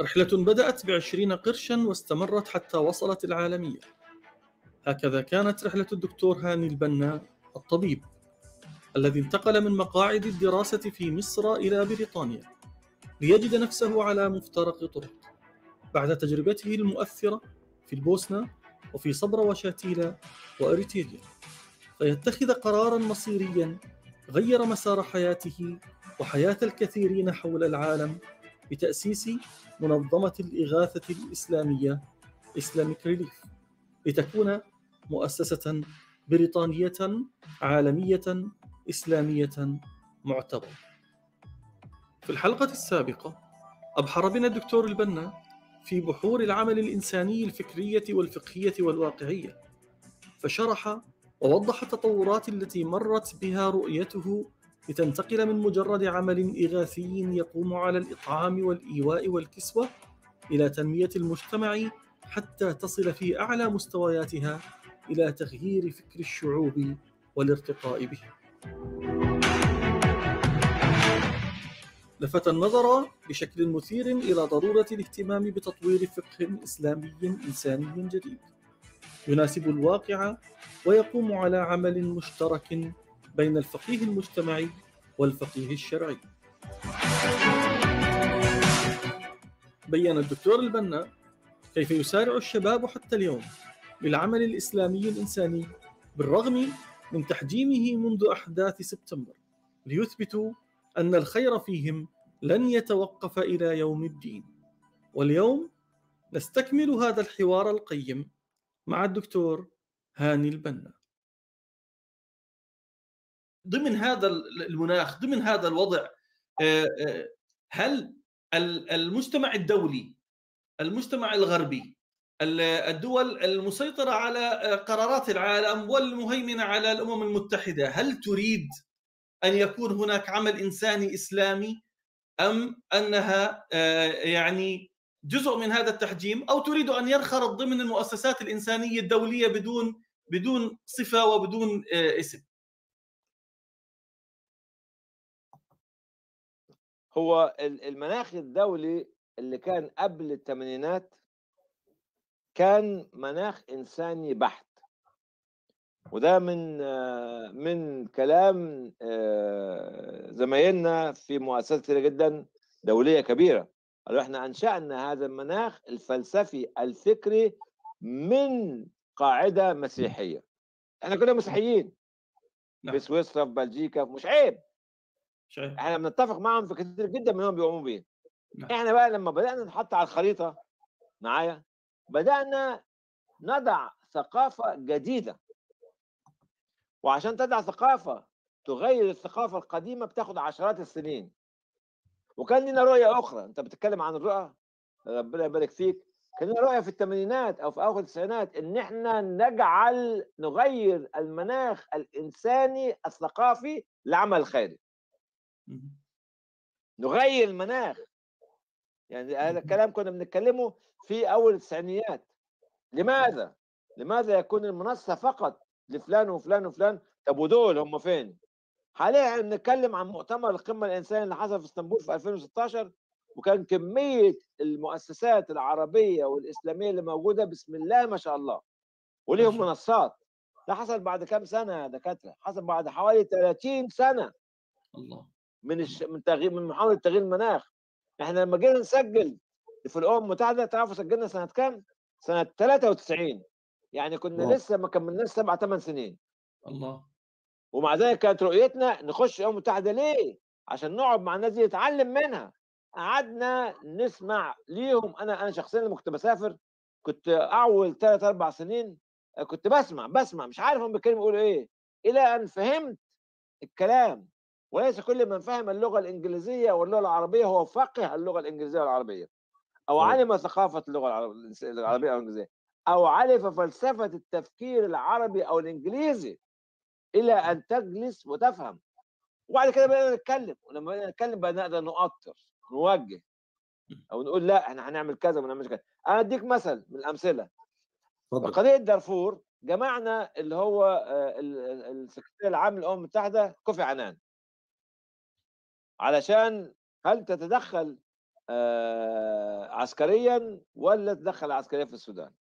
رحلة بدأت بعشرين قرشا واستمرت حتى وصلت العالمية هكذا كانت رحلة الدكتور هاني البنا الطبيب الذي انتقل من مقاعد الدراسة في مصر إلى بريطانيا ليجد نفسه على مفترق طرق بعد تجربته المؤثرة في البوسنة وفي صبر وشاتيلا وأريتريا فيتخذ قرارا مصيريا غير مسار حياته وحياة الكثيرين حول العالم بتأسيس منظمة الإغاثة الإسلامية إسلاميك ريليف لتكون مؤسسة بريطانية عالمية إسلامية معتبرة. في الحلقة السابقة أبحر بنا الدكتور البنا في بحور العمل الإنساني الفكرية والفقهية والواقعية، فشرح ووضح التطورات التي مرت بها رؤيته لتنتقل من مجرد عمل إغاثي يقوم على الإطعام والإيواء والكسوة إلى تنمية المجتمع حتى تصل في أعلى مستوياتها إلى تغيير فكر الشعوب والارتقاء به. لفت النظر بشكل مثير إلى ضرورة الاهتمام بتطوير فقه إسلامي إنساني جديد يناسب الواقع ويقوم على عمل مشترك بين الفقيه المجتمعي والفقيه الشرعي. بين الدكتور البنا كيف يسارع الشباب حتى اليوم للعمل الإسلامي الإنساني بالرغم من تحجيمه منذ أحداث سبتمبر ليثبتوا أن الخير فيهم لن يتوقف إلى يوم الدين واليوم نستكمل هذا الحوار القيم مع الدكتور هاني البنا ضمن هذا المناخ ضمن هذا الوضع هل المجتمع الدولي المجتمع الغربي الدول المسيطرة على قرارات العالم والمهيمنة على الأمم المتحدة هل تريد أن يكون هناك عمل إنساني إسلامي أم أنها يعني جزء من هذا التحجيم أو تريد أن ينخرط ضمن المؤسسات الإنسانية الدولية بدون بدون صفة وبدون اسم هو المناخ الدولي اللي كان قبل الثمانينات كان مناخ انساني بحت وده من من كلام زمايلنا في مؤسسات كثيره جدا دوليه كبيره قالوا احنا انشانا هذا المناخ الفلسفي الفكري من قاعده مسيحيه احنا كنا مسيحيين نعم. في سويسرا في بلجيكا مش عيب شايف احنا بنتفق معاهم في كثير جدا منهم بيقوموا بيه نعم. احنا بقى لما بدانا نحط على الخريطه معايا بدانا نضع ثقافه جديده وعشان تضع ثقافه تغير الثقافه القديمه بتاخد عشرات السنين وكان لنا رؤيه اخرى انت بتتكلم عن الرؤى ربنا يبارك فيك كان لنا رؤيه في الثمانينات او في اواخر التسعينات ان احنا نجعل نغير المناخ الانساني الثقافي لعمل الخيري مهم. نغير المناخ يعني هذا الكلام كنا بنتكلمه في اول التسعينيات لماذا؟ لماذا يكون المنصه فقط لفلان وفلان وفلان طب ودول هم فين؟ حاليا احنا بنتكلم عن مؤتمر القمه الانسانيه اللي حصل في اسطنبول في 2016 وكان كميه المؤسسات العربيه والاسلاميه اللي موجوده بسم الله ما شاء الله وليهم ما منصات ده حصل بعد كام سنه يا دكاتره؟ حصل بعد حوالي 30 سنه الله من الش... من تغيير من محاوله تغيير المناخ احنا لما جينا نسجل في الامم المتحده تعرفوا سجلنا سنه كام؟ سنه 93 يعني كنا واو. لسه ما كملناش سبع ثمان سنين الله ومع ذلك كانت رؤيتنا نخش الامم المتحده ليه؟ عشان نقعد مع الناس دي نتعلم منها قعدنا نسمع ليهم انا انا شخصيا لما كنت بسافر كنت اول ثلاث اربع سنين كنت بسمع بسمع مش عارف هم بيتكلموا يقولوا ايه الى ان فهمت الكلام وليس كل من فهم اللغه الانجليزيه واللغه العربيه هو فقه اللغه الانجليزيه والعربيه او طيب. علم ثقافه اللغه العرب- العربيه او الانجليزيه او عرف فلسفه التفكير العربي او الانجليزي الى ان تجلس وتفهم وبعد كده بدأنا نتكلم ولما بدأنا نتكلم بقى نقدر نؤطر نوجه او نقول لا احنا هنعمل كذا ونعمل كذا انا اديك مثل من الامثله تفضل قضيه دارفور جمعنا اللي هو آه، ال- ال- السكرتير العام للامم المتحده كوفي عنان علشان هل تتدخل آه، عسكريا ولا تدخل عسكريا في السودان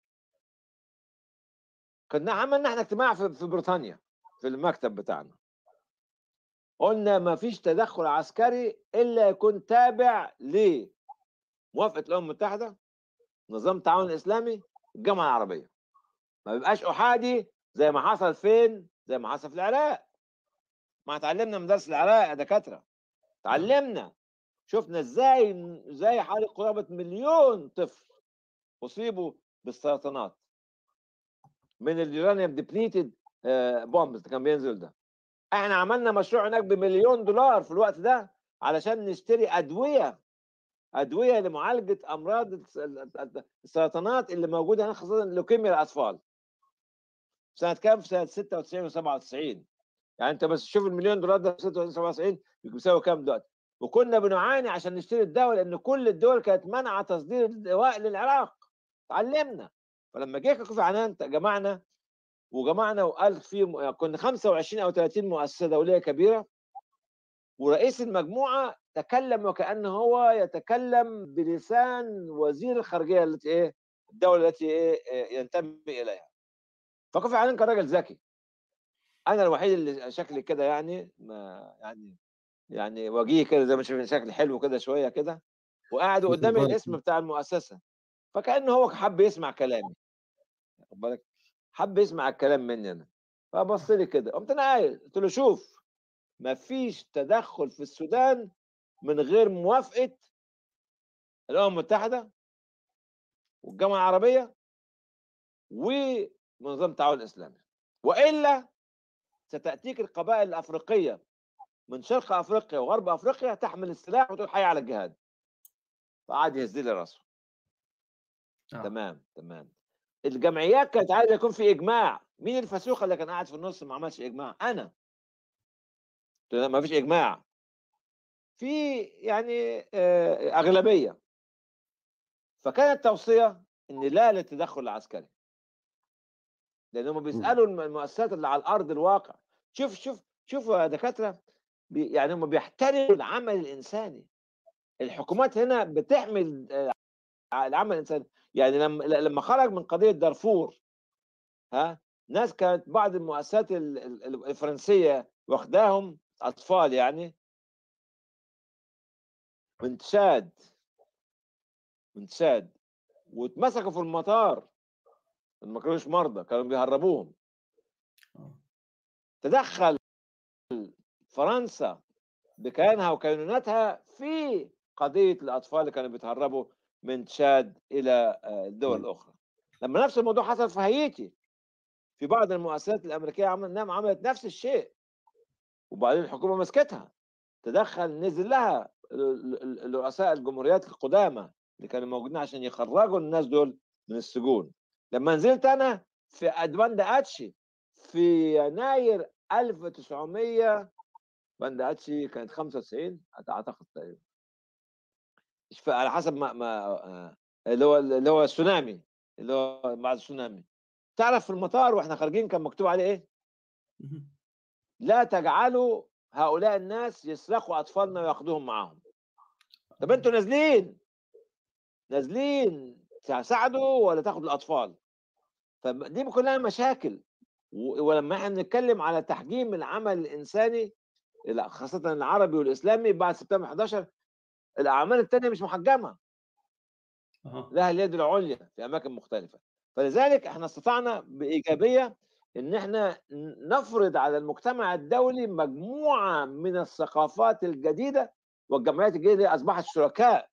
كنا عملنا احنا اجتماع في في بريطانيا في المكتب بتاعنا قلنا ما فيش تدخل عسكري الا يكون تابع لموافقه الامم المتحده نظام التعاون الاسلامي الجامعه العربيه ما بيبقاش احادي زي ما حصل فين زي ما حصل في العراق ما اتعلمنا من درس العراق يا دكاتره اتعلمنا شفنا ازاي ازاي حوالي قرابه مليون طفل اصيبوا بالسرطانات من اليورانيوم ديبليتد بومبز كان بينزل ده احنا عملنا مشروع هناك بمليون دولار في الوقت ده علشان نشتري ادويه ادويه لمعالجه امراض السرطانات اللي موجوده هنا خاصه لوكيميا الاطفال سنه كام في سنه 96 و97 يعني انت بس شوف المليون دولار ده في 96 97 بيساوي كام دلوقتي وكنا بنعاني عشان نشتري الدواء لان كل الدول كانت منع تصدير الدواء للعراق تعلمنا فلما جه كوفي عنان جمعنا وجمعنا وقال في كنا 25 او 30 مؤسسه دوليه كبيره ورئيس المجموعه تكلم وكانه هو يتكلم بلسان وزير الخارجيه التي ايه الدوله التي ايه ينتمي اليها فكوفي عنان كان راجل ذكي انا الوحيد اللي شكلي كده يعني ما يعني يعني وجيه كده زي ما شايفين شكل حلو كده شويه كده وقاعد قدامي الاسم بتاع المؤسسه فكانه هو حب يسمع كلامي خد بالك حب يسمع الكلام مني انا فبص لي كده قمت انا قايل قلت له شوف ما فيش تدخل في السودان من غير موافقه الامم المتحده والجامعه العربيه ومنظمه التعاون الاسلامي والا ستاتيك القبائل الافريقيه من شرق افريقيا وغرب افريقيا تحمل السلاح وتقول حي على الجهاد فقعد يهز لي راسه آه. تمام تمام الجمعيات كانت عايزه يكون في اجماع مين الفسوخه اللي كان قاعد في النص ما عملش اجماع انا ما فيش اجماع في يعني اغلبيه فكانت توصيه ان لا للتدخل العسكري لان هم بيسالوا المؤسسات اللي على الارض الواقع شوف شوف شوفوا يا دكاتره يعني هم بيحترموا العمل الانساني الحكومات هنا بتحمل العمل الانساني يعني لما لما خرج من قضيه دارفور ها ناس كانت بعض المؤسسات الفرنسيه واخداهم اطفال يعني من تشاد من تشاد واتمسكوا في المطار ما كانوش مرضى كانوا بيهربوهم تدخل فرنسا بكيانها وكينونتها في قضيه الاطفال اللي كانوا بيتهربوا من تشاد الى الدول الاخرى لما نفس الموضوع حصل في هايتي في بعض المؤسسات الامريكيه عملت نعم عملت نفس الشيء وبعدين الحكومه مسكتها تدخل نزل لها رؤساء الجمهوريات القدامى اللي كانوا موجودين عشان يخرجوا الناس دول من السجون لما نزلت انا في ادوان اتشي في يناير 1900 باندا اتشي كانت 95 اعتقد تقريبا على حسب ما ما اللي هو اللي هو السونامي اللي هو بعد السونامي تعرف في المطار واحنا خارجين كان مكتوب عليه ايه؟ لا تجعلوا هؤلاء الناس يسرقوا اطفالنا وياخذوهم معاهم طب انتوا نازلين نازلين تساعدوا ولا تاخدوا الاطفال فدي كلها مشاكل ولما احنا بنتكلم على تحجيم العمل الانساني خاصه العربي والاسلامي بعد سبتمبر 11 الاعمال الثانيه مش محجمه أه. لها اليد العليا في اماكن مختلفه فلذلك احنا استطعنا بايجابيه ان احنا نفرض على المجتمع الدولي مجموعه من الثقافات الجديده والجمعيات الجديده اصبحت شركاء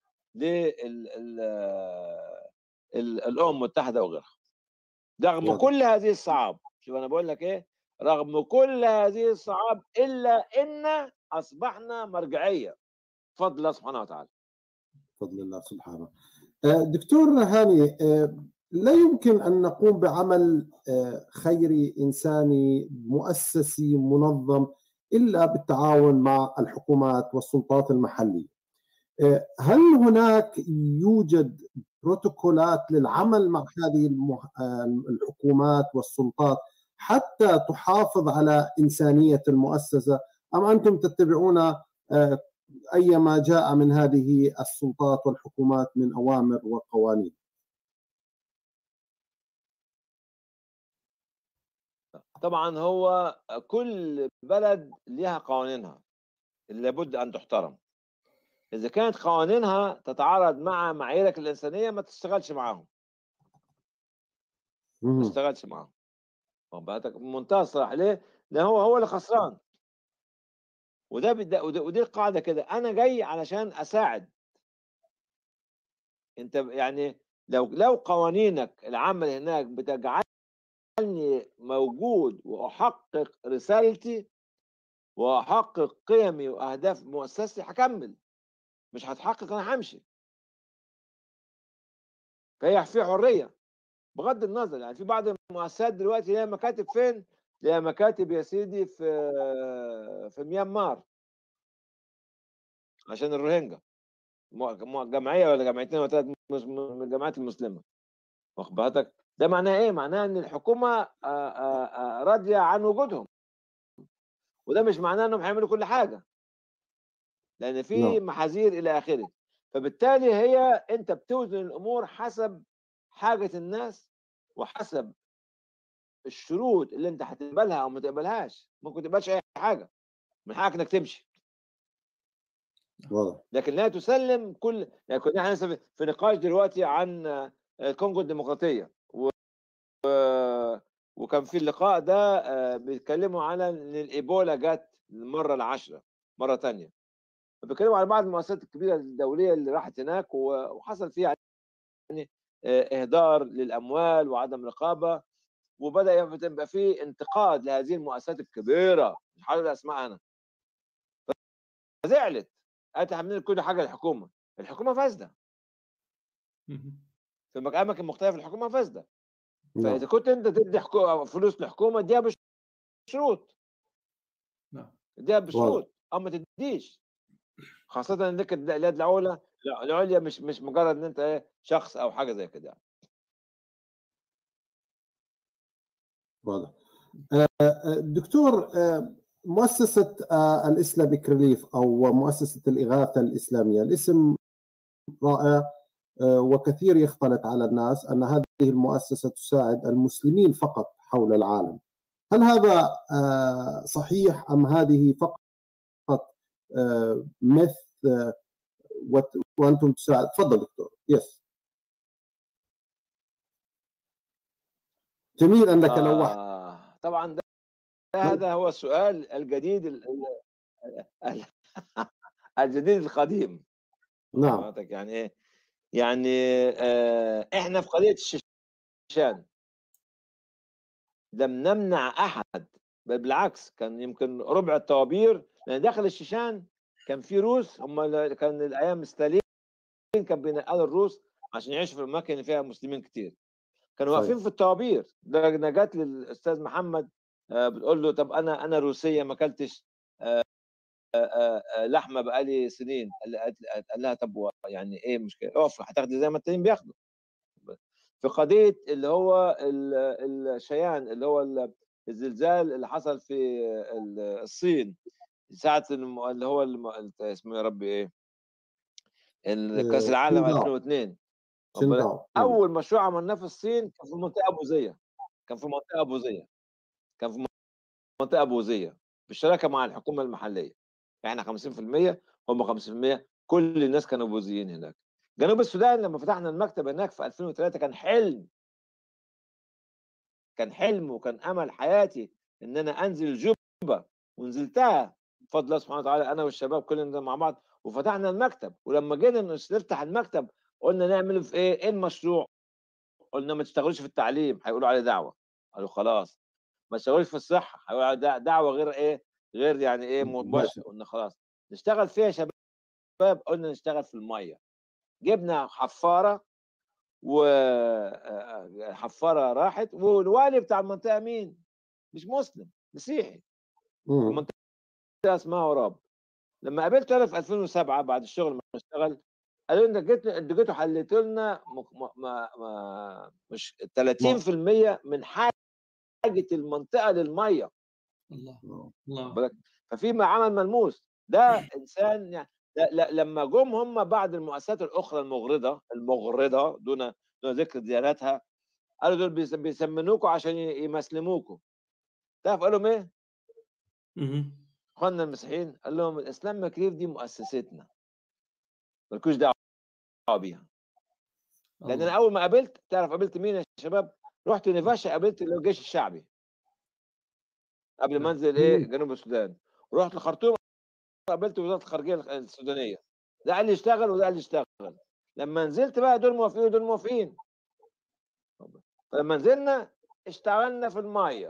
للامم المتحده وغيرها رغم كل هذه الصعاب شوف انا بقول لك ايه رغم كل هذه الصعاب الا ان اصبحنا مرجعيه بفضل الله سبحانه وتعالى بفضل الله سبحانه دكتور هاني لا يمكن ان نقوم بعمل خيري انساني مؤسسي منظم الا بالتعاون مع الحكومات والسلطات المحليه. هل هناك يوجد بروتوكولات للعمل مع هذه الحكومات والسلطات حتى تحافظ على انسانيه المؤسسه ام انتم تتبعون ايما جاء من هذه السلطات والحكومات من اوامر وقوانين طبعا هو كل بلد لها قوانينها اللي لابد ان تحترم اذا كانت قوانينها تتعارض مع معاييرك الانسانيه ما تشتغلش معاهم ما مم. تشتغلش معاهم واخد بالك؟ بمنتهى الصراحه ليه؟ لان هو هو اللي خسران وده, بدا وده ودي القاعده كده انا جاي علشان اساعد انت يعني لو لو قوانينك العامه اللي هناك بتجعلني موجود واحقق رسالتي واحقق قيمي واهداف مؤسستي هكمل مش هتحقق انا همشي فهي في حريه بغض النظر يعني في بعض المؤسسات دلوقتي ليها مكاتب فين؟ ليها مكاتب يا سيدي في في ميانمار عشان الروهينجا مو- مو- جمعيه ولا جمعيتين ولا ثلاث من الجماعات المسلمه واخد بالك؟ ده معناه ايه؟ معناه ان الحكومه آه، آه، آه، راضيه عن وجودهم وده مش معناه انهم هيعملوا كل حاجه لان في نعم. محاذير الى اخره فبالتالي هي انت بتوزن الامور حسب حاجه الناس وحسب الشروط اللي انت هتقبلها او ما تقبلهاش ممكن تقبلش اي حاجه من حقك انك تمشي واضح لكن لا تسلم كل يعني كنا احنا لسه في- في نقاش دلوقتي عن آه، الكونغو الديمقراطيه و... و- وكان في اللقاء ده آه، بيتكلموا على ان الايبولا جت المره العاشره مره تانية فبيتكلموا على بعض المؤسسات الكبيره الدوليه اللي راحت هناك و- وحصل فيها يعني آه، اهدار للاموال وعدم رقابه وبدا يبقى في انتقاد لهذه المؤسسات الكبيره مش هقول اسماء انا فزعلت قالت عاملين كل حاجه للحكومه الحكومه فاسده مهم. في اماكن مختلفه الحكومه فاسده نعم فاذا كنت انت تدي حكو... فلوس لحكومه اديها بشروط نعم. اديها بشروط او ما تديش خاصه انك اليد العليا العليا مش مش مجرد ان انت ايه شخص او حاجه زي كده واضح آه، آه، دكتور آه، مؤسسة آه، الإسلاميك ريليف أو مؤسسة الإغاثة الإسلامية الاسم رائع آه، وكثير يختلط على الناس أن هذه المؤسسة تساعد المسلمين فقط حول العالم هل هذا آه، صحيح أم هذه فقط آه، مث آه، وت- وأنتم تساعد تفضل دكتور يس جميل أنك نوعت آه طبعا ده هذا هو السؤال الجديد ال- ال- ال- الجديد القديم نعم فهمتك يعني ايه يعني آه احنا في قضيه الشيشان لم نمنع احد بل بالعكس كان يمكن ربع الطوابير لان داخل الشيشان كان في روس هم اللي- كان الايام ستالين كان بينقلوا الروس عشان يعيشوا في الاماكن اللي فيها مسلمين كتير كانوا صحيح. واقفين في الطوابير لدرجه جت للاستاذ محمد آه، بتقول له طب انا انا روسيه ما اكلتش آه، آه، آه، لحمه بقالي سنين قال لها- قال لها طب و- يعني ايه المشكله؟ اقف هتاخدي زي ما التانيين بياخدوا في قضيه اللي هو ال- الشيان اللي هو ال- الزلزال اللي حصل في ال- الصين ساعه الم- اللي هو الم- اسمه يا ربي ايه؟ ال- كاس آه، العالم شينداو. 2002 واخد بالك؟ شنداو اول مشروع عملناه في الصين كان في منطقه بوذيه كان في منطقه بوذيه كان في منطقه بوذيه بالشراكه مع الحكومه المحليه احنا 50% هم 50% كل الناس كانوا بوذيين هناك جنوب السودان لما فتحنا المكتب هناك في 2003 كان حلم كان حلم وكان امل حياتي ان انا انزل جوبا ونزلتها بفضل الله سبحانه وتعالى انا والشباب كلنا مع بعض وفتحنا المكتب ولما جينا نفتح المكتب قلنا نعمل في ايه ايه المشروع قلنا ما تشتغلوش في التعليم هيقولوا عليه دعوه قالوا خلاص ما تشتغلوش في الصحه هيقولوا عليه دع- دعوه غير ايه غير يعني ايه مباشره قلنا خلاص نشتغل فيها يا شباب قلنا نشتغل في الميه جبنا حفاره وحفاره راحت والوالي بتاع المنطقه مين؟ مش مسلم مسيحي مم. منطقه اسمها وراب لما قابلته انا في 2007 بعد الشغل ما اشتغل قالوا لنا جيت انتوا جيتوا حليتوا لنا م- م- ما ما مش 30% من حاجه المنطقه للميه الله الله بالك؟ ففي عمل ملموس ده انسان يعني لا, لا لما جم هم بعد المؤسسات الاخرى المغرضه المغرضه دون دون ذكر دياناتها قالوا دول بيس- بيسمنوكوا عشان ي- يمسلموكوا تعرف قالوا لهم ايه؟ مهم. اخواننا المسيحيين قال لهم الاسلام مكريف دي مؤسستنا مالكوش دعوه بيها لان الله. انا اول ما قابلت تعرف قابلت مين يا شباب؟ رحت نيفاشا قابلت اللي هو الجيش الشعبي قبل ما انزل ايه مم. جنوب السودان ورحت الخرطوم قابلت وزاره الخارجيه السودانيه ده قال لي اشتغل وده قال لي اشتغل لما نزلت بقى دول موافقين ودول موافقين فلما نزلنا اشتغلنا في الميه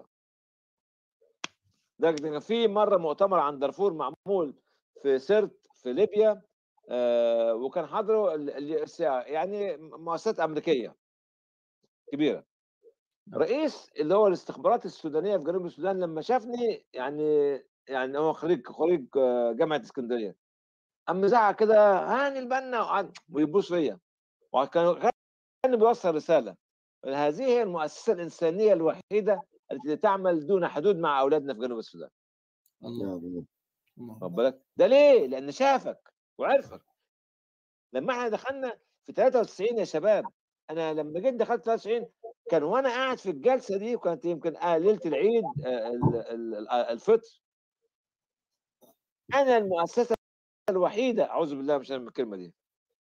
ده كان في مره مؤتمر عن دارفور معمول في سرت في ليبيا آه وكان حضره ال- ال- يعني مؤسسات امريكيه كبيره نعم. رئيس اللي هو الاستخبارات السودانيه في جنوب السودان لما شافني يعني يعني هو خريج خريج آه، جامعه اسكندريه قام زعق كده هاني البنا وقعد- ويبوس فيا وكان كان بيوصل رساله هذه هي المؤسسه الانسانيه الوحيده التي تعمل دون حدود مع اولادنا في جنوب السودان الله يا الله. الله خد بالك ده ليه؟ لان شافك وعرفك لما احنا دخلنا في 93 يا شباب انا لما جيت دخلت 93 كان وانا قاعد في الجلسه دي وكانت يمكن آه ليله العيد آه، ال- ال- آه، الفطر انا المؤسسه الوحيده اعوذ بالله من الكلمه دي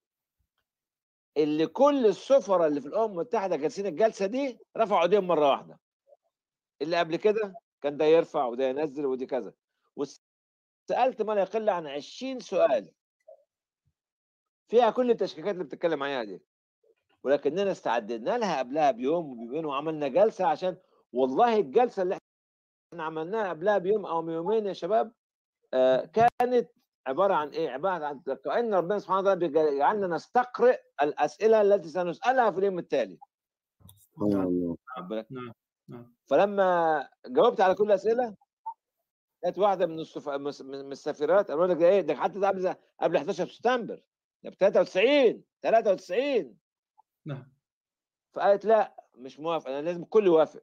اللي كل السفراء اللي في الامم المتحده جالسين الجلسه دي رفعوا ايديهم مره واحده اللي قبل كده كان ده يرفع وده ينزل ودي كذا وسالت ما لا يقل عن 20 سؤال فيها كل التشكيكات اللي بتتكلم عليها دي ولكننا استعدنا لها قبلها بيوم وبيومين وعملنا جلسه عشان والله الجلسه اللي احنا عملناها قبلها بيوم او يومين يا شباب آه كانت عباره عن ايه؟ عباره عن كان ربنا سبحانه وتعالى بيجعلنا نستقرئ الاسئله التي سنسالها في اليوم التالي سبحان الله واخد بالك؟ نعم نعم فلما جاوبت على كل الاسئله كانت واحده من السف... مس- من السفيرات قالوا لك ده ايه ده حتى ده قبل قبل 11 سبتمبر ده ب 93 93 نعم فقالت لا مش موافق انا لازم الكل يوافق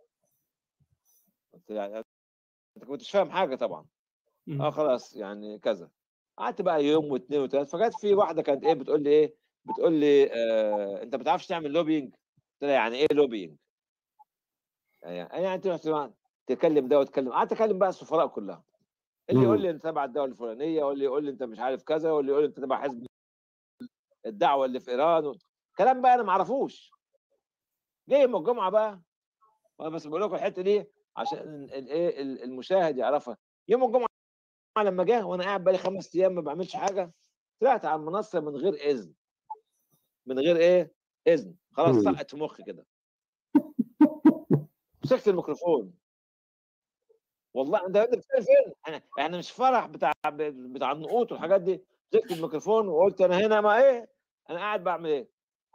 قلت لها انت كنتش فاهم حاجه طبعا مم. اه خلاص يعني كذا قعدت بقى يوم واثنين وثلاث فجت في واحده كانت ايه بتقول لي ايه بتقول لي آه انت ما بتعرفش تعمل لوبينج قلت لها يعني ايه لوبينج يعني يعني انت رحت تكلم ده وتكلم قعدت اكلم بقى السفراء كلها اللي يقول مم. لي انت تبع الدوله الفلانيه واللي يقول لي انت مش عارف كذا واللي يقول لي انت تبع حزب الدعوه اللي في ايران و... كلام بقى انا ما اعرفوش جاي يوم الجمعه بقى وانا بس بقول لكم الحته دي عشان الايه المشاهد يعرفها يوم الجمعه لما جه وانا قاعد بقالي خمس ايام ما بعملش حاجه طلعت على المنصه من غير اذن من غير ايه اذن خلاص مم. طقت في مخي كده مسكت الميكروفون والله انت انت بتتكلم فين؟ احنا احنا مش فرح بتاع بتاع النقوط والحاجات دي مسكت الميكروفون وقلت انا هنا ما ايه انا قاعد بعمل ايه؟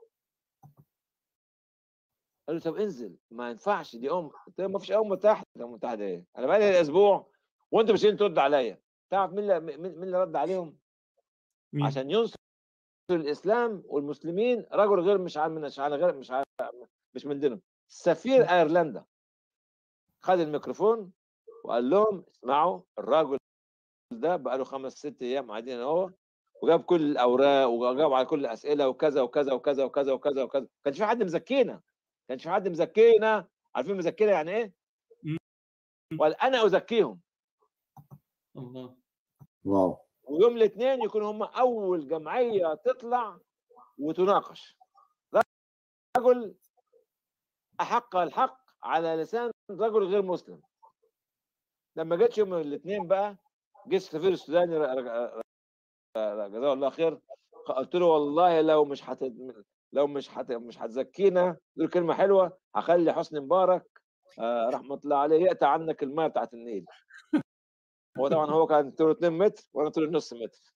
قال له طب انزل ما ينفعش دي ام قلت له ما فيش امه متحده امه متحده ايه؟ انا بقالي اسبوع وانت مش جايين ترد عليا تعرف مين اللي مين مين اللي رد عليهم؟ مين؟ عشان ينصر الاسلام والمسلمين رجل غير مش عن مش على غير مش على مش من دينهم سفير ايرلندا خد الميكروفون وقال لهم اسمعوا الراجل ده بقى له خمس ست ايام قاعدين هو وجاب كل الاوراق وجاوب على كل الاسئله وكذا وكذا وكذا وكذا وكذا وكذا كانش في حد مزكينا كانش في حد مزكينا عارفين مزكينا يعني ايه؟ مم. وقال انا ازكيهم الله واو ويوم الاثنين يكونوا هم اول جمعيه تطلع وتناقش رجل احق الحق على لسان رجل غير مسلم لما جيت يوم الاثنين بقى جه السفير السوداني ر- ر- ر- جزاه الله خير قلت له والله لو مش حت لو مش حت مش هتزكينا دول كلمه حلوه هخلي حسني مبارك آه رحمه الله عليه يقطع عنك الماء بتاعت النيل هو طبعا هو كان طوله 2 متر وانا طولي نص متر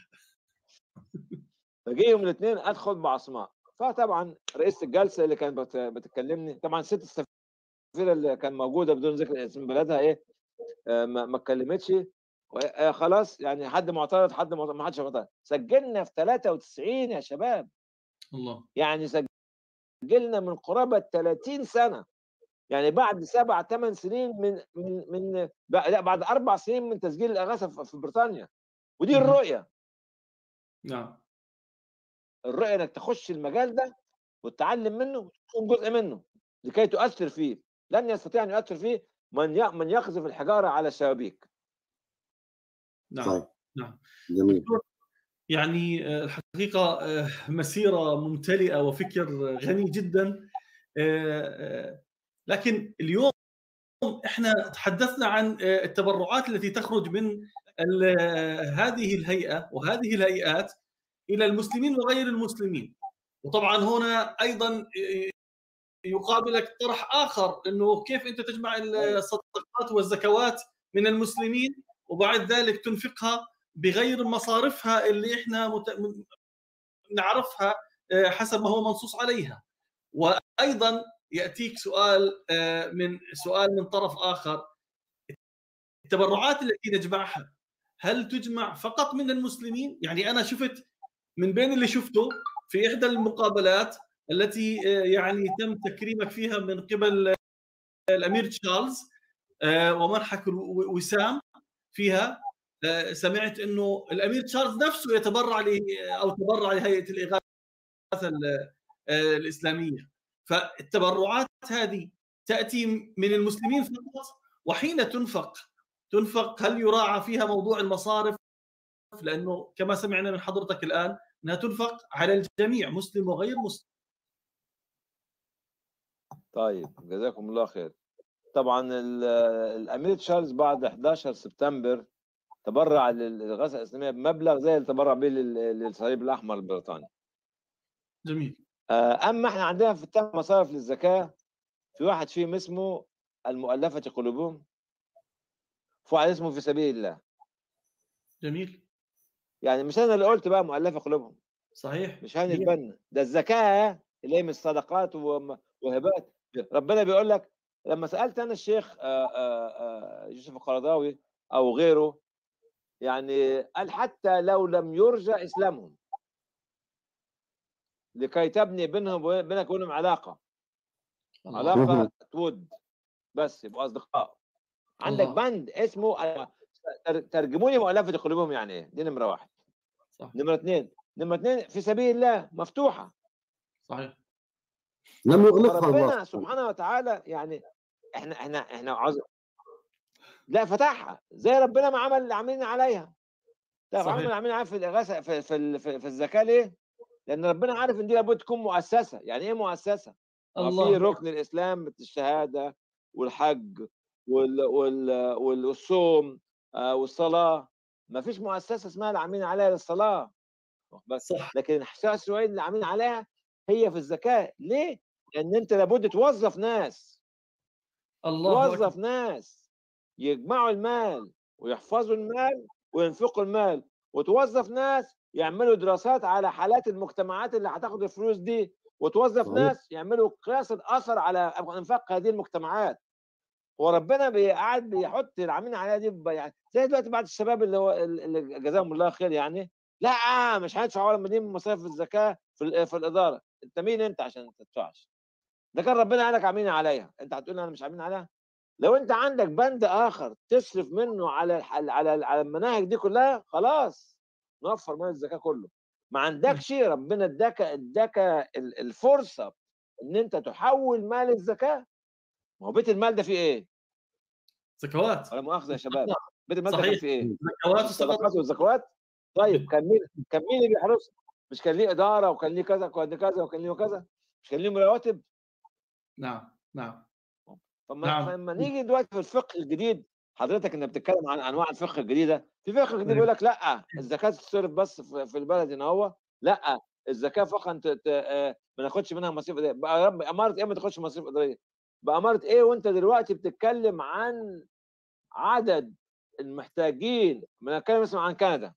فجي يوم الاثنين ادخل بعصماء فطبعا رئيس الجلسه اللي كانت بت- بتكلمني طبعا ست السفيره اللي كان موجوده بدون ذكر اسم بلدها ايه آه، ما ما اتكلمتش و- آه، خلاص يعني حد معترض حد معترض ما حدش معترض سجلنا في 93 يا شباب الله يعني سجلنا من قرابه 30 سنه يعني بعد سبع ثمان سنين من من من لا بعد اربع سنين من تسجيل الاغاثه في في بريطانيا ودي مهم. الرؤيه نعم الرؤيه انك تخش المجال ده وتتعلم منه وتكون جزء منه لكي تؤثر فيه لن يستطيع ان يؤثر فيه من ي- من يقذف الحجاره على الشبابيك نعم صحيح نعم. جميل يعني آه، الحقيقة آه، مسيرة ممتلئة وفكر غني جدا آه، آه، لكن اليوم احنا تحدثنا عن آه، التبرعات التي تخرج من ال- آه، هذه الهيئة وهذه الهيئات إلى المسلمين وغير المسلمين وطبعا هنا أيضا آه، يقابلك طرح آخر أنه كيف أنت تجمع الصدقات والزكوات من المسلمين وبعد ذلك تنفقها بغير مصارفها اللي احنا مت... م- نعرفها آه، حسب ما هو منصوص عليها وايضا ياتيك سؤال آه، من سؤال من طرف اخر التبرعات التي نجمعها هل تجمع فقط من المسلمين؟ يعني انا شفت من بين اللي شفته في احدى المقابلات التي آه، يعني تم تكريمك فيها من قبل آه، الامير تشارلز آه، ومنحك الو- وسام فيها آه، سمعت انه الامير تشارلز نفسه يتبرع ل او تبرع لهيئه الاغاثه ال- آه، الاسلاميه فالتبرعات هذه تاتي من المسلمين فقط وحين تنفق تنفق هل يراعى فيها موضوع المصارف لانه كما سمعنا من حضرتك الان انها تنفق على الجميع مسلم وغير مسلم طيب جزاكم الله خير طبعا ال- الامير تشارلز بعد 11 سبتمبر تبرع للغاثه الاسلاميه بمبلغ زي اللي تبرع به لل- للصليب الاحمر البريطاني جميل آه، اما احنا عندنا في الثمان مصارف للزكاه في واحد فيهم اسمه المؤلفه قلوبهم في واحد اسمه في سبيل الله جميل يعني مش انا اللي قلت بقى مؤلفه قلوبهم صحيح مش هاني هي- البنا ده الزكاه اللي هي من الصدقات وم- وهبات ربنا بيقول لك لما سالت انا الشيخ آه، آه، آه، يوسف القرضاوي او غيره يعني قال حتى لو لم يرجى اسلامهم لكي تبني بينهم وبين- بينك وبينهم علاقه الله. علاقه ود بس يبقوا اصدقاء عندك الله. بند اسمه تر- ترجموا لي مؤلفه قلوبهم يعني ايه دي نمره واحد صح نمره اثنين نمره اثنين في سبيل الله مفتوحه صحيح لم يغلقها الله ربنا سبحانه وتعالى يعني احنا احنا احنا عاوز لا فتحها زي ربنا ما عمل اللي عاملين عليها طب صحيح. عمل اللي عاملين عليها في الاغاثه في في, ال- في, في الزكاه ليه؟ لان ربنا عارف ان دي لابد تكون مؤسسه يعني ايه مؤسسه؟ ما في الله ركن الاسلام مثل الشهاده والحج وال وال وال- والصوم آه، والصلاه ما فيش مؤسسه اسمها اللي عاملين عليها للصلاه بس صح لكن الحساب السؤال اللي عاملين عليها هي في الزكاه ليه؟ لان انت لابد توظف ناس الله أكبر. توظف ناس يجمعوا المال ويحفظوا المال وينفقوا المال وتوظف ناس يعملوا دراسات على حالات المجتمعات اللي هتاخد الفلوس دي وتوظف صحيح. ناس يعملوا قياس الاثر على انفاق هذه المجتمعات وربنا بي- قاعد بيحط العاملين عليها دي ب- يعني زي دلوقتي بعض الشباب اللي هو اللي جزاهم الله خير يعني لا مش هندفع ولا مليون من مصاريف الزكاه في ال- في الاداره انت مين انت عشان ما تدفعش ده كان ربنا قال لك عاملين عليها انت هتقول انا مش عاملين عليها لو انت عندك بند اخر تصرف منه على الح- على على المناهج دي كلها خلاص نوفر مال الزكاه كله ما عندكش ربنا اداك اداك ال- الفرصه ان انت تحول مال الزكاه ما هو بيت المال ده فيه ايه؟ زكوات ولا مؤاخذه يا شباب بيت المال ده كان صحيح. فيه ايه؟ زكوات الصدقات وصدقات والزكوات طيب كان مين كان مين اللي بيحرسها؟ مش كان ليه اداره وكان ليه كذا وكان ليه كذا وكان ليه كذا مش كان ليه رواتب نعم نعم فما نعم. فلما نيجي دلوقتي في الفقه الجديد حضرتك انت بتتكلم عن انواع الفقه الجديده في فقه جديد نعم. بيقول لك لا الزكاه تتصرف بس في في البلد هنا هو لا الزكاه فقط ت- ت- آه، ما ناخدش منها مصاريف اداريه بقى يا رب اماره ايه ما تاخدش مصاريف اداريه باماره ايه وانت دلوقتي بتتكلم عن عدد المحتاجين ما نتكلم مثلا عن كندا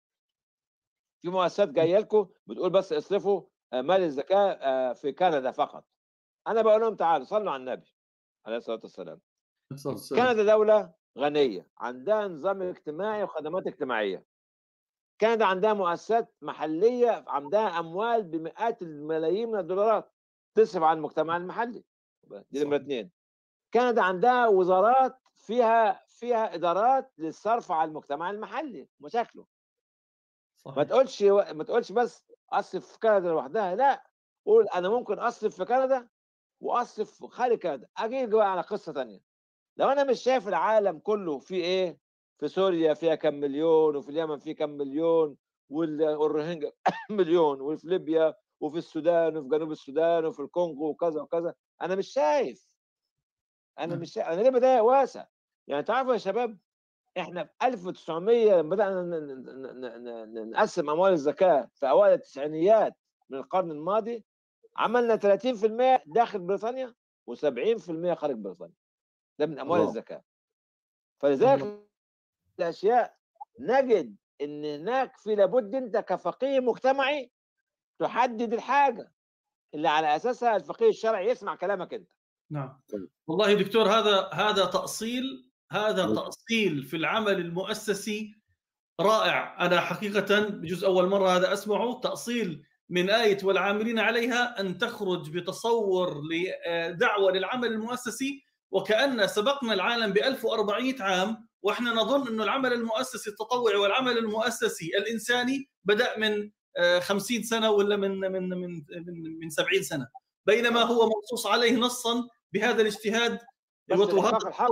في مؤسسات جايه لكم بتقول بس اصرفوا آه، مال الزكاه آه، في كندا فقط انا بقول لهم تعالوا صلوا على النبي عليه الصلاه والسلام كندا دولة غنية عندها نظام اجتماعي وخدمات اجتماعية كندا عندها مؤسسات محلية عندها أموال بمئات الملايين من الدولارات تصرف على المجتمع المحلي دي نمرة صح. اثنين كندا عندها وزارات فيها فيها إدارات للصرف على المجتمع المحلي مشاكله ما صحيح تقولش ما تقولش بس اصرف في كندا لوحدها لا قول انا ممكن اصرف في كندا واصرف خارج كندا اجي بقى على قصه تانية لو انا مش شايف العالم كله فيه ايه في سوريا فيها كم مليون وفي اليمن فيه كم مليون وال- والروهينجا مليون وفي ليبيا وفي السودان وفي جنوب السودان وفي الكونغو وكذا وكذا انا مش شايف انا نعم. مش شايف انا ليه بدايه واسع يعني تعرفوا يا شباب احنا في 1900 لما بدانا ن- ن- ن- ن- ن- نقسم اموال الزكاه في اوائل التسعينيات من القرن الماضي عملنا 30% داخل بريطانيا و70% خارج بريطانيا ده من اموال الله. الزكاه فلذلك الاشياء نجد ان هناك في لابد انت كفقيه مجتمعي تحدد الحاجه اللي على اساسها الفقيه الشرعي يسمع كلامك انت نعم طيب. والله دكتور هذا هذا تأصيل هذا طيب. تأصيل في العمل المؤسسي رائع أنا حقيقة بجزء أول مرة هذا أسمعه تأصيل من آية والعاملين عليها أن تخرج بتصور لدعوة للعمل المؤسسي وكأن سبقنا العالم ب 1400 عام واحنا نظن انه العمل المؤسسي التطوعي والعمل المؤسسي الانساني بدا من آه، 50 سنه ولا من من من من, من 70 سنه بينما هو منصوص عليه نصا بهذا الاجتهاد بس وهذا الإحقاق الحق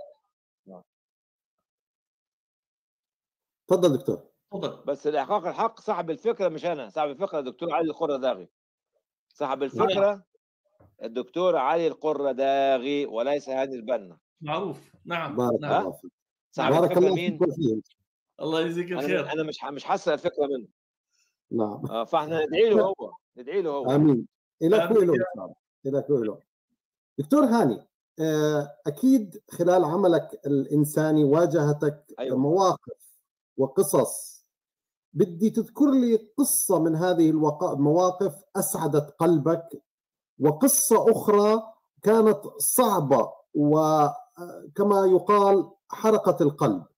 تفضل دكتور تفضل بس الاحقاق الحق صاحب الفكره مش انا صاحب الفكره الدكتور علي القرداغي صاحب الفكره الدكتور علي القرداغي وليس هاني البنا معروف نعم بارك نعم الله فيك صاحب بارك الفكره الله مين فيك وفيهم الله يجزيك انا الخير انا مش مش حاسس الفكره منه نعم آه، فاحنا ندعي له هو ندعي له هو امين الى آمين. كل ان شاء الله الى كل دكتور هاني آه، اكيد خلال عملك الانساني واجهتك أيوة. مواقف وقصص بدي تذكر لي قصه من هذه الوقا- المواقف اسعدت قلبك وقصه اخرى كانت صعبه وكما يقال حرقت القلب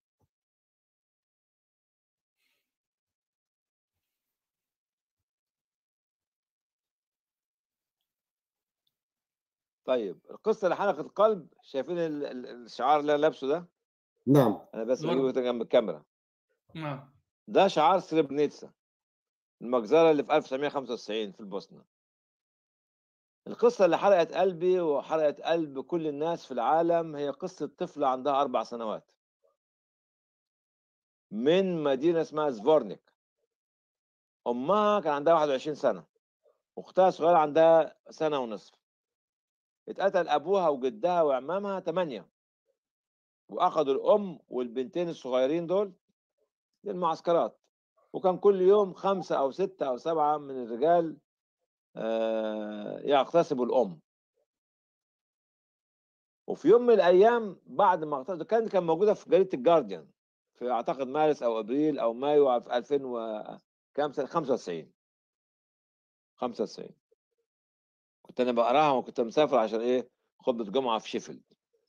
طيب القصه اللي حرقت القلب شايفين ال- ال- الشعار اللي انا لابسه ده نعم انا بس نعم. بجيبه كده جنب الكاميرا نعم ده شعار سريبرينيتسا المجزرة اللي في 1995 في البوسنة القصة اللي حرقت قلبي وحرقت قلب كل الناس في العالم هي قصة طفلة عندها أربع سنوات من مدينة اسمها زفورنيك أمها كان عندها 21 سنة أختها صغيرة عندها سنة ونصف اتقتل أبوها وجدها وعمامها تمانية وأخدوا الأم والبنتين الصغيرين دول للمعسكرات وكان كل يوم خمسة أو ستة أو سبعة من الرجال آه، يغتصبوا الأم وفي يوم من الأيام بعد ما اغتصبوا كان كان موجودة في جريدة الجارديان في أعتقد مارس أو أبريل أو مايو في 2000 و كام سنة 95 95 كنت أنا بقراها وكنت مسافر عشان إيه خطبة جمعة في شيفيلد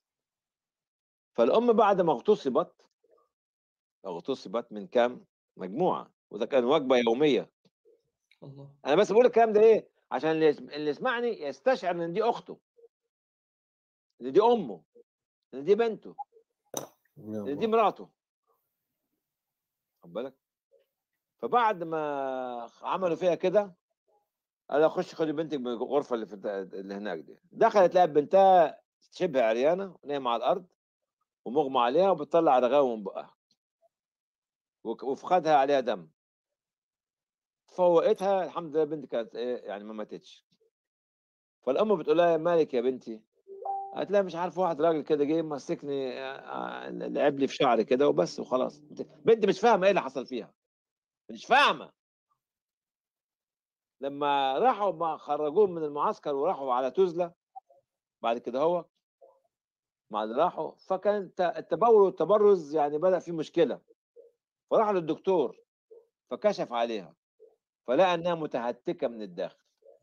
فالأم بعد ما اغتصبت اغتصبت من كام مجموعة وده كان وجبة يومية الله انا بس بقول الكلام ده ليه عشان اللي يسم- اللي يسمعني يستشعر ان دي اخته ان دي امه ان دي بنته يا ان دي الله. مراته خد بالك فبعد ما عملوا فيها كده قال لها خش خدي بنتك من الغرفه اللي في الت- اللي هناك دي دخلت لقت بنتها شبه عريانه ونايمه على الارض ومغمى عليها وبتطلع رغاوي من بقها وك- وفي خدها عليها دم فوقتها الحمد لله بنتي كانت ايه يعني ما ماتتش فالام بتقول لها مالك يا بنتي قالت لها مش عارف واحد راجل كده جه مسكني آه، آه، لعب لي في شعري كده وبس وخلاص بنت مش فاهمه ايه اللي حصل فيها مش فاهمه لما راحوا ما خرجوهم من المعسكر وراحوا على تزله بعد كده هو بعد راحوا فكان الت- التبول والتبرز يعني بدا في مشكله فراح للدكتور فكشف عليها فلقى انها متهتكه من الداخل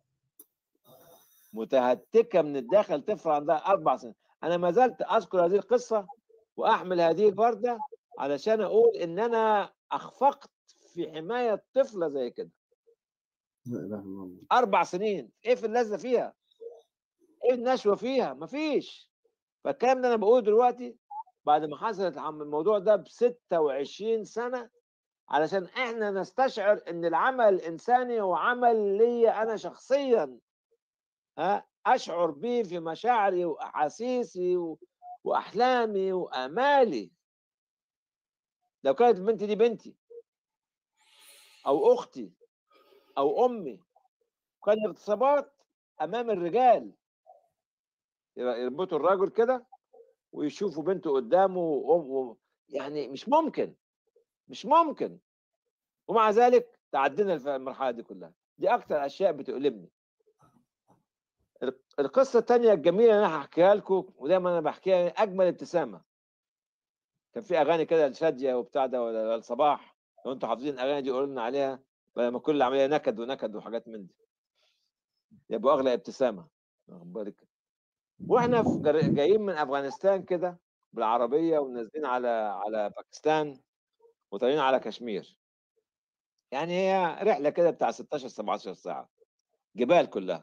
متهتكه من الداخل طفل عندها اربع سنين انا ما زلت اذكر هذه القصه واحمل هذه الورده علشان اقول ان انا اخفقت في حمايه طفله زي كده لا اله الا الله اربع سنين ايه في اللذه فيها ايه النشوه فيها مفيش فالكلام ده انا بقوله دلوقتي بعد ما حصلت عم الموضوع ده ب 26 سنه علشان احنا نستشعر ان العمل الانساني هو عمل لي انا شخصيا ها اشعر به في مشاعري واحاسيسي و- واحلامي وامالي لو كانت البنت دي بنتي او اختي او امي كان اغتصابات امام الرجال يربطوا الرجل كده ويشوفوا بنته قدامه وأم و... يعني مش ممكن مش ممكن ومع ذلك تعدينا الف- المرحله دي كلها دي اكتر اشياء بتؤلمني ال- القصه الثانيه الجميله اللي انا هحكيها لكم ودايما انا بحكيها اجمل ابتسامه كان في اغاني كده لشاديه وبتاع ده ولا الصباح لو انتوا حافظين الاغاني دي قولوا لنا عليها بدل ما كل العمليه نكد ونكد وحاجات من دي يبقوا اغلى ابتسامه واخد بالك واحنا في جر- جايين من افغانستان كده بالعربيه ونازلين على على باكستان وطالعين على كشمير يعني هي رحله كده بتاع 16 17 ساعه جبال كلها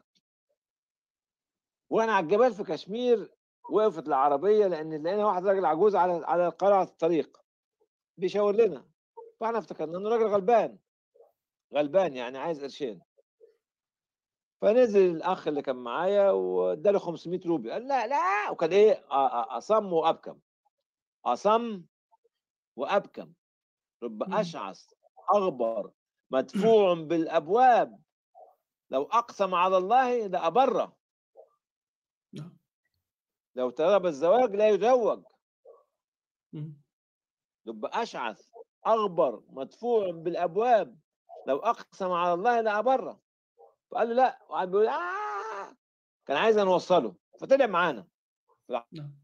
واحنا على الجبال في كشمير وقفت العربيه لان لقينا واحد راجل عجوز على على قارعه الطريق بيشاور لنا فاحنا افتكرنا انه راجل غلبان غلبان يعني عايز قرشين فنزل الاخ اللي كان معايا واداله 500 روبي قال لا لا وكان ايه أ- أ- اصم وابكم اصم وابكم رب مم. اشعث اغبر مدفوع بالابواب لو اقسم على الله لابره نعم. لو طلب الزواج لا يزوج مم. رب اشعث اغبر مدفوع بالابواب لو اقسم على الله لابره فقال له لا وقعد بيقول آه كان عايز نوصله فطلع معانا نعم.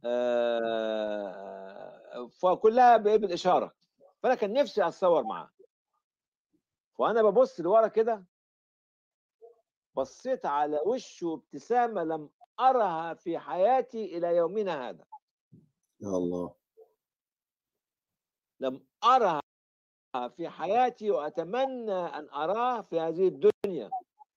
آه، فكلها بايه بالاشاره فانا كان نفسي اتصور معاه وانا ببص لورا كده بصيت على وشه ابتسامه لم ارها في حياتي الى يومنا هذا يا الله لم ارها في حياتي واتمنى ان اراه في هذه الدنيا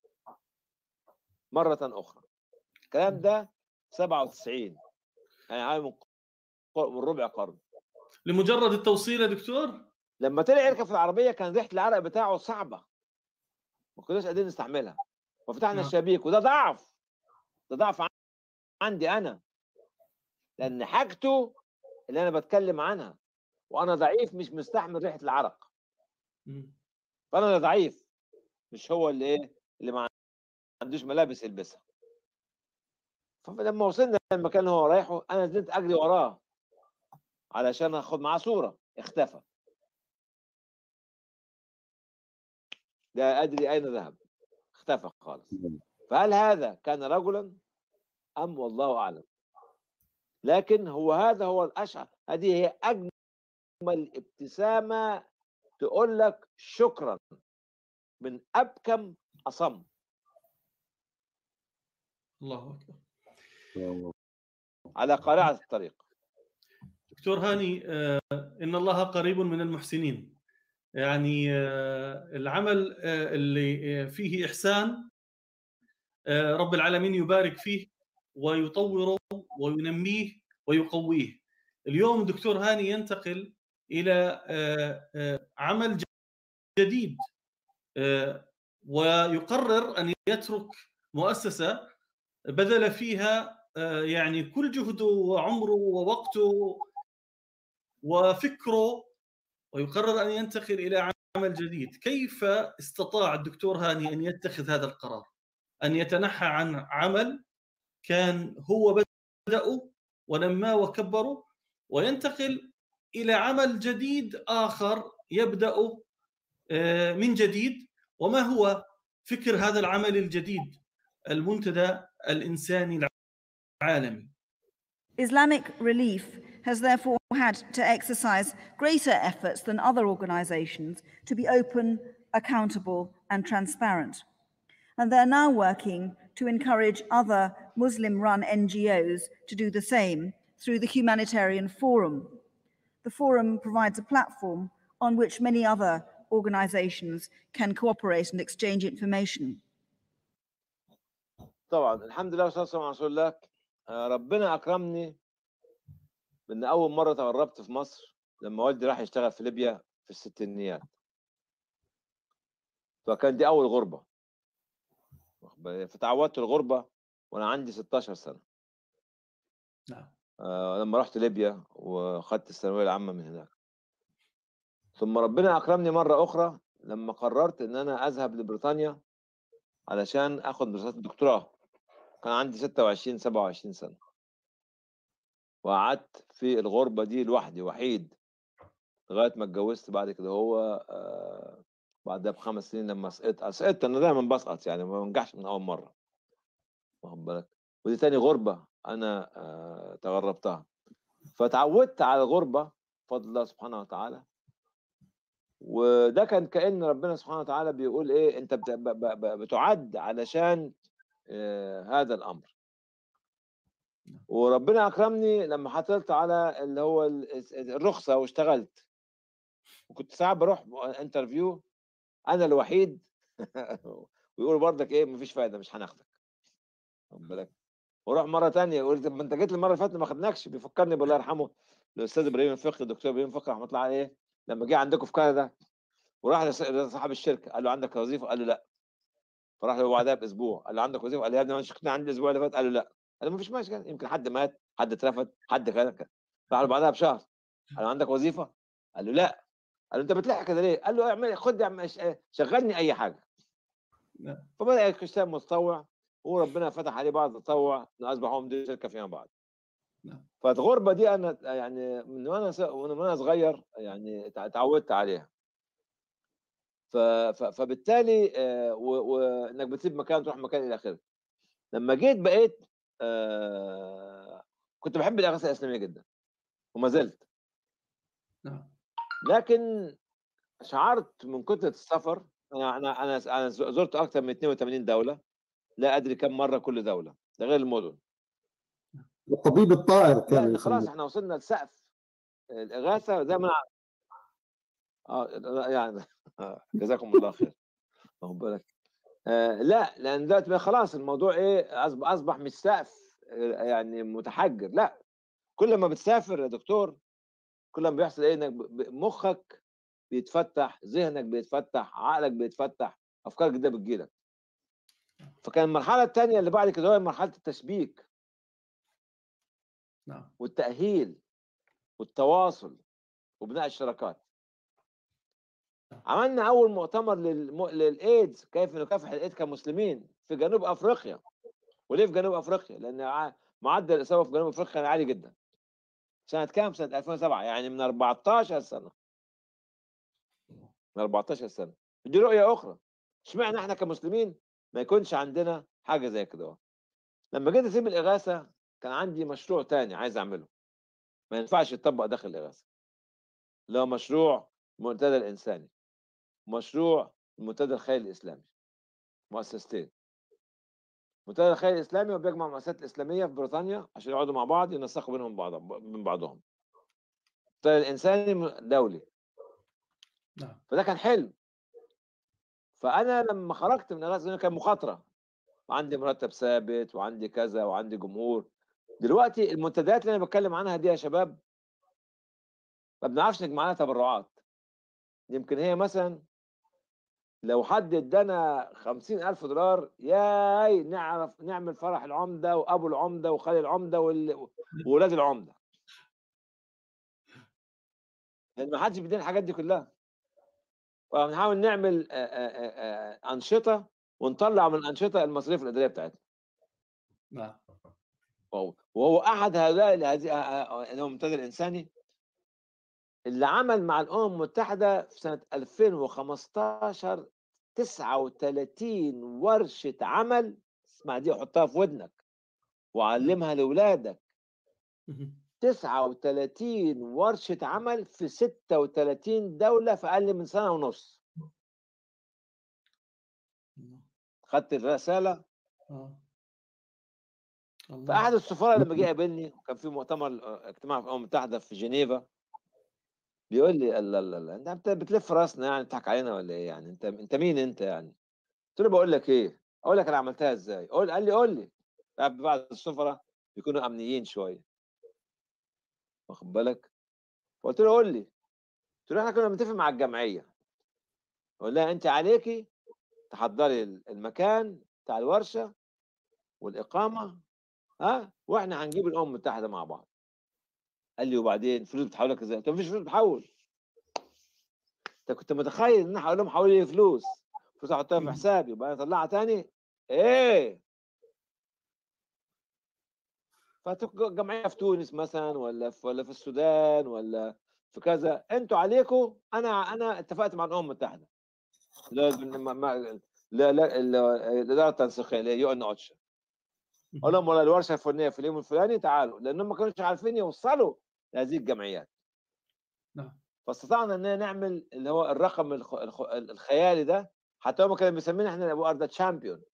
مره اخرى الكلام ده 97 يعني عام من قر- من ربع قرن لمجرد التوصيل يا دكتور لما طلع يركب في العربيه كان ريحه العرق بتاعه صعبه ما كناش قادرين نستحملها ففتحنا نعم. الشبابيك وده ضعف ده ضعف عن- عندي انا لان حاجته اللي انا بتكلم عنها وانا ضعيف مش مستحمل ريحه العرق مم. فانا اللي ضعيف مش هو اللي ايه اللي ما عندوش ملابس يلبسها فلما وصلنا المكان اللي هو رايحه انا نزلت اجري وراه علشان اخد معاه صوره اختفى لا ادري اين ذهب اختفى خالص فهل هذا كان رجلا ام والله اعلم لكن هو هذا هو الاشعر هذه هي اجمل ابتسامه تقول لك شكرا من ابكم اصم الله اكبر يا الله على قارعه الطريق دكتور هاني آه، ان الله قريب من المحسنين يعني آه، العمل آه، اللي آه، فيه احسان آه، رب العالمين يبارك فيه ويطوره وينميه ويقويه اليوم دكتور هاني ينتقل الى آه، آه، عمل جديد آه، ويقرر ان يترك مؤسسه بذل فيها آه، يعني كل جهده وعمره ووقته وفكره ويقرر ان ينتقل الى عمل جديد، كيف استطاع الدكتور هاني ان يتخذ هذا القرار؟ ان يتنحى عن عمل كان هو بدأه ونماه وكبره وينتقل الى عمل جديد اخر يبدأ آه، من جديد وما هو فكر هذا العمل الجديد المنتدى الانساني العالمي؟ Islamic Relief has therefore had to exercise greater efforts than other organizations to be open, accountable, and transparent. And they're now working to encourage other Muslim run NGOs to do the same through the Humanitarian Forum. The forum provides a platform on which many other organizations can cooperate and exchange information. طبعا الحمد لله والصلاه والسلام على رسول الله آه، ربنا اكرمني بان اول مره تغربت في مصر لما والدي راح يشتغل في ليبيا في الستينيات فكان دي اول غربه واخد بالك؟ فتعودت الغربه وانا عندي 16 سنه نعم آه لما رحت ليبيا وخدت الثانويه العامه من هناك ثم ربنا اكرمني مره اخرى لما قررت ان انا اذهب لبريطانيا علشان اخد دراسات الدكتوراه كان عندي 26 27 سنه وقعدت في الغربه دي لوحدي وحيد لغايه ما اتجوزت بعد كده هو آه بعدها بخمس سنين لما سقطت سقطت انا دايما بسقط يعني ما بنجحش من اول مره واخد بالك ودي تاني غربه انا آه تغربتها فتعودت على الغربه بفضل الله سبحانه وتعالى وده كان كأن ربنا سبحانه وتعالى بيقول ايه انت بت- ب- ب- ب- بتعد علشان آه، هذا الامر وربنا اكرمني لما حصلت على اللي هو ال- الرخصه واشتغلت وكنت ساعات بروح انترفيو انا الوحيد ويقولوا برضك ايه مفيش فايده مش هناخدك واخد بالك واروح مره تانية يقول طب ما انت جيت المره اللي فاتت ما خدناكش بيفكرني بالله يرحمه الاستاذ ابراهيم الفقي الدكتور ابراهيم الفقي رحمه الله عليه لما جه عندكم في كندا وراح لص- لصاحب الشركه قال له عندك وظيفه قال له لا فراح له بعدها باسبوع قال له عندك وظيفه قال له يا ابني انا شفتني عندي الاسبوع اللي فات قال له لا قال له مفيش مشكله يمكن حد مات حد اترفد حد كذا كذا راح له بعدها بشهر قال له عندك وظيفه قال له لا قال له انت بتلحق كده ليه؟ قال له اعمل خد اعمل- ش- شغلني اي حاجه نعم. فبدا يشتغل متطوع وربنا فتح عليه بعض التطوع اصبح هو مدير شركه فيما بعد نعم. فالغربه دي انا يعني من وانا س- من وانا صغير يعني تع- تعودت عليها ف- ف- فبالتالي آه، و- وانك بتسيب مكان تروح مكان الى اخره لما جيت بقيت آه، كنت بحب الاغاثه الاسلاميه جدا وما زلت نعم لكن شعرت من كثره السفر انا انا انا انا زرت اكثر من 82 دوله لا ادري كم مره كل دوله ده غير المدن الطبيب الطائر كان لان خلاص يسميه احنا وصلنا لسقف الاغاثه زي ما أنا- اه لا، يعني جزاكم الله خير واخد بالك آه لا لان دلوقتي بقى خلاص الموضوع ايه اصبح اصبح مش سقف آه، يعني متحجر لا كل ما بتسافر يا دكتور كل ما بيحصل ايه انك ب- ب- مخك بيتفتح ذهنك بيتفتح عقلك بيتفتح افكار جديده بتجيلك فكان المرحله الثانيه اللي بعد كده هو مرحله التشبيك نعم والتاهيل والتواصل وبناء الشراكات عملنا اول مؤتمر للم... للايدز كيف نكافح الايدز كمسلمين في جنوب افريقيا وليه في جنوب افريقيا لان ع- معدل الاصابه في جنوب افريقيا كان عالي جدا سنه كام سنه 2007 يعني من 14 سنه من 14 سنه دي رؤيه اخرى اشمعنى احنا كمسلمين ما يكونش عندنا حاجه زي كده اهو. لما جيت اسيب الاغاثه كان عندي مشروع تاني عايز اعمله ما ينفعش يتطبق داخل الاغاثه اللي هو مشروع المنتدى الانساني مشروع المنتدى الخيري الاسلامي مؤسستين المنتدى الخيري الاسلامي وبيجمع المؤسسات الاسلاميه في بريطانيا عشان يقعدوا مع بعض ينسقوا بينهم بعض من بعضهم المنتدى الانساني م- دولي نعم فده كان حلم فانا لما خرجت من الاغاثه كان مخاطره وعندي مرتب ثابت وعندي كذا وعندي جمهور دلوقتي المنتديات اللي انا بتكلم عنها دي يا شباب ما بنعرفش نجمع لها تبرعات يمكن هي مثلا لو حد ادانا خمسين ألف دولار ياي نعرف نعمل فرح العمدة وأبو العمدة وخالي العمدة وال- وولاد العمدة لأن ما حدش بيدينا الحاجات دي كلها فبنحاول نعمل آه، آه، آه، آه، أنشطة ونطلع من الأنشطة المصاريف الإدارية بتاعتنا نعم وهو وهو أحد هؤلاء هذه اللي هو المنتدى الإنساني اللي عمل مع الأمم المتحدة في سنة 2015 39 ورشة عمل اسمع دي حطها في ودنك وعلمها لأولادك مهم. 39 ورشة عمل في 36 دولة في أقل من سنة ونص خدت الرسالة آه. الله. فأحد السفراء لما جه يقابلني وكان في مؤتمر آه، اجتماع في الأمم المتحدة في جنيفا بيقول لي لا لا لا انت بت- بتلف راسنا يعني تضحك علينا ولا ايه يعني انت انت مين انت يعني قلت له بقول لك ايه اقول لك انا عملتها ازاي قول قال لي قول لي تعرف بعض السفراء بيكونوا امنيين شويه واخد بالك قلت له قول لي قلت له احنا كنا بنتفق مع الجمعيه قول لها انت عليكي تحضري المكان بتاع الورشه والاقامه ها واحنا هنجيب الامم المتحده مع بعض قال لي وبعدين فلوس بتحول لك ازاي؟ قلت له مفيش فلوس بتحول انت كنت متخيل ان انا هقول لهم حولوا لي فلوس فلوس احطها في مم. حسابي وبعدين اطلعها تاني ايه فجمعيه في تونس مثلا ولا في ولا في السودان ولا في كذا انتوا عليكم انا انا اتفقت مع الامم المتحده لا ما- ما- لا لا لا- الاداره التنسيقيه اللي هي يو ان اوتشا اقول لهم والله الورشه الفلانيه في اليوم الفلاني تعالوا لانهم ما كانوش عارفين يوصلوا لهذه الجمعيات نعم. فاستطعنا ان نعمل اللي هو الرقم الخ... الخ... الخيالي ده حتى هم كانوا بيسمينا احنا ابو ارض تشامبيون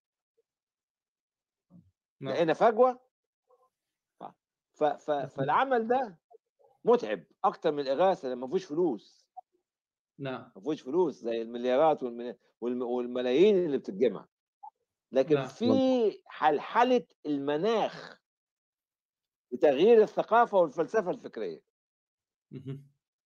نعم. لقينا فجوه ف... ف... فالعمل ده متعب اكتر من الاغاثه لما ما فيهوش فلوس نعم ما فيهوش فلوس زي المليارات والم... والم... والملايين اللي بتتجمع لكن نعم. في حلحله المناخ لتغيير الثقافه والفلسفه الفكريه مهم.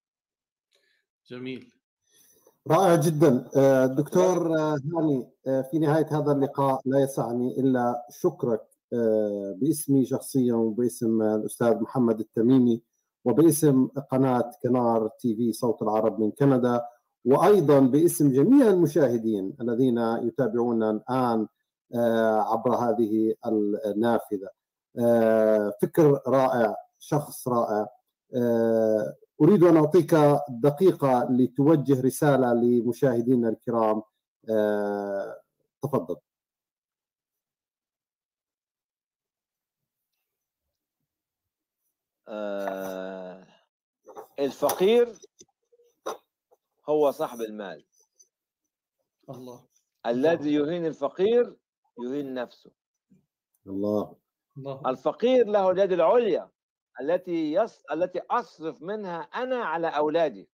جميل رائع جدا آه، دكتور آه، هاني آه، في نهاية هذا اللقاء لا يسعني إلا شكرك آه، باسمي شخصيا وباسم الأستاذ محمد التميمي وباسم قناة كنار تي في صوت العرب من كندا وأيضا باسم جميع المشاهدين الذين يتابعونا الآن آه، عبر هذه النافذة آه، فكر رائع شخص رائع آه، أريد أن أعطيك دقيقة لتوجه رسالة لمشاهدينا الكرام آه، تفضل آه الفقير هو صاحب المال الله الذي يهين الفقير يهين نفسه الله الله الفقير له اليد العليا التي يص... التي اصرف منها انا على اولادي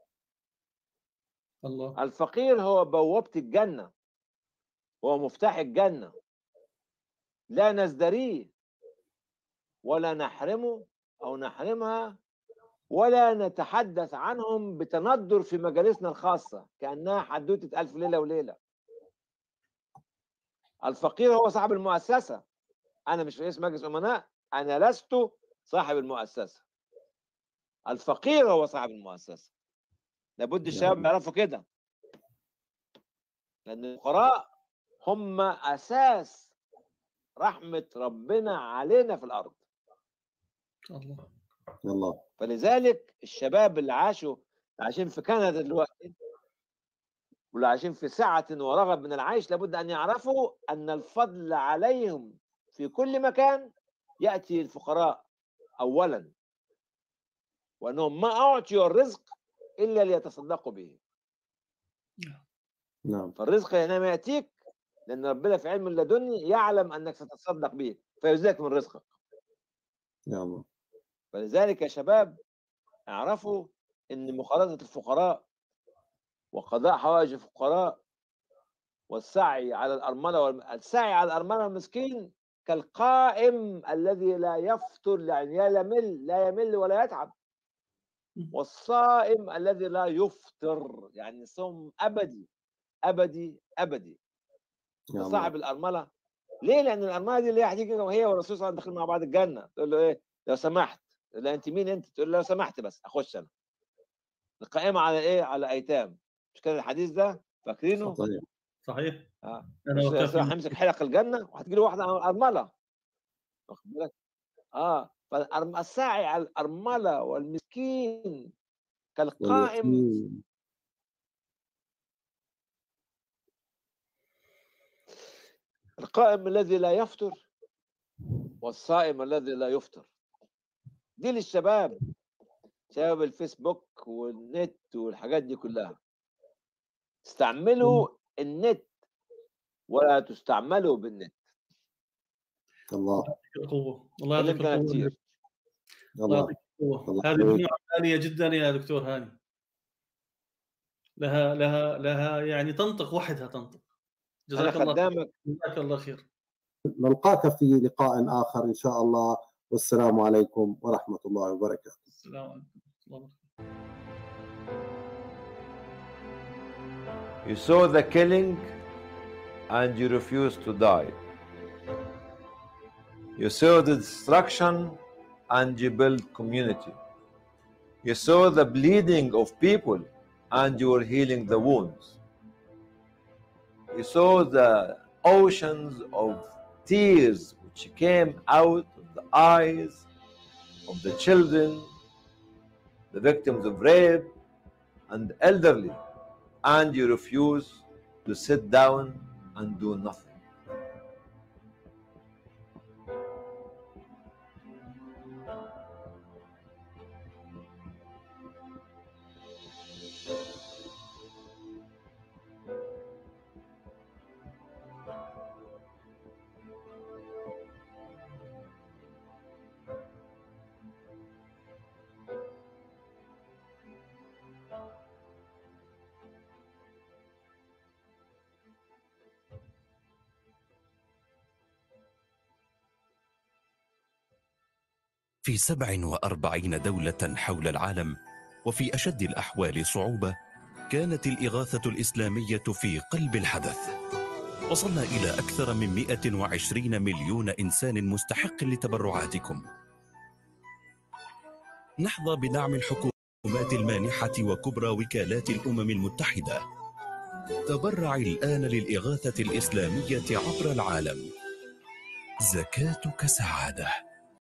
الله الفقير هو بوابه الجنه هو مفتاح الجنه لا نزدريه ولا نحرمه او نحرمها ولا نتحدث عنهم بتندر في مجالسنا الخاصه كانها حدوته الف ليله وليله الفقير هو صاحب المؤسسه انا مش رئيس مجلس امناء انا لست صاحب المؤسسه الفقير هو صاحب المؤسسه لابد الشباب يعرفوا كده لان الفقراء هم اساس رحمه ربنا علينا في الارض الله الله فلذلك الشباب اللي عاشوا عايشين في كندا دلوقتي واللي عايشين في سعة ورغب من العيش لابد أن يعرفوا أن الفضل عليهم في كل مكان يأتي الفقراء أولا وأنهم ما أعطيوا الرزق إلا ليتصدقوا به نعم فالرزق حينما يأتيك لأن ربنا في علم لدني يعلم أنك ستتصدق به فيزيدك من رزقك يا الله فلذلك يا شباب اعرفوا ان مخالطه الفقراء وقضاء حوائج الفقراء والسعي على الارمله والم... السعي على الارمله والمسكين كالقائم الذي لا يفطر يعني لا يمل لا يمل ولا يتعب والصائم الذي لا يفطر يعني صوم ابدي ابدي ابدي يا الله صاحب الارمله ليه؟ لان الارمله دي اللي هي هتيجي وهي والرسول صلى الله عليه وسلم داخلين مع بعض الجنه تقول له ايه؟ لو سمحت لا انت مين انت؟ تقول له لو سمحت بس اخش انا القائمه على ايه؟ على ايتام مش كده الحديث ده فاكرينه؟ صحيح صحيح آه. انا الرسول وكافي هيمسك حلق الجنه وهتجي له واحده ارمله واخد بالك؟ اه فالساعي على الارمله والمسكين كالقائم واليتيم. القائم الذي لا يفطر والصائم الذي لا يفطر دي للشباب شباب الفيسبوك والنت والحاجات دي كلها استعملوا النت ولا تستعملوا بالنت الله يعطيك القوه الله يعطيك كلمت انا القوه كتير الله الله يعطيك القوه الله هذه يحييك. مجموعه عاليه جدا يا دكتور هاني لها لها لها يعني تنطق وحدها تنطق انا جزاك الله خير. خدامك جزاك الله خير نلقاك في لقاء آخر إن شاء الله والسلام عليكم ورحمة الله وبركاته السلام عليكم ورحمة الله وبركاته. You saw the killing and you refuse to die. You saw the destruction and you build community. You saw the bleeding of people and you were healing the wounds. You saw the oceans of tears which came out of the eyes of the children, the victims of rape, and elderly, and you refuse to sit down and do nothing. في 47 دولة حول العالم وفي أشد الأحوال صعوبة كانت الإغاثة الإسلامية في قلب الحدث وصلنا إلى أكثر من 120 مليون إنسان مستحق لتبرعاتكم نحظى بدعم الحكومات المانحة وكبرى وكالات الأمم المتحدة تبرع الآن للإغاثة الإسلامية عبر العالم زكاتك سعاده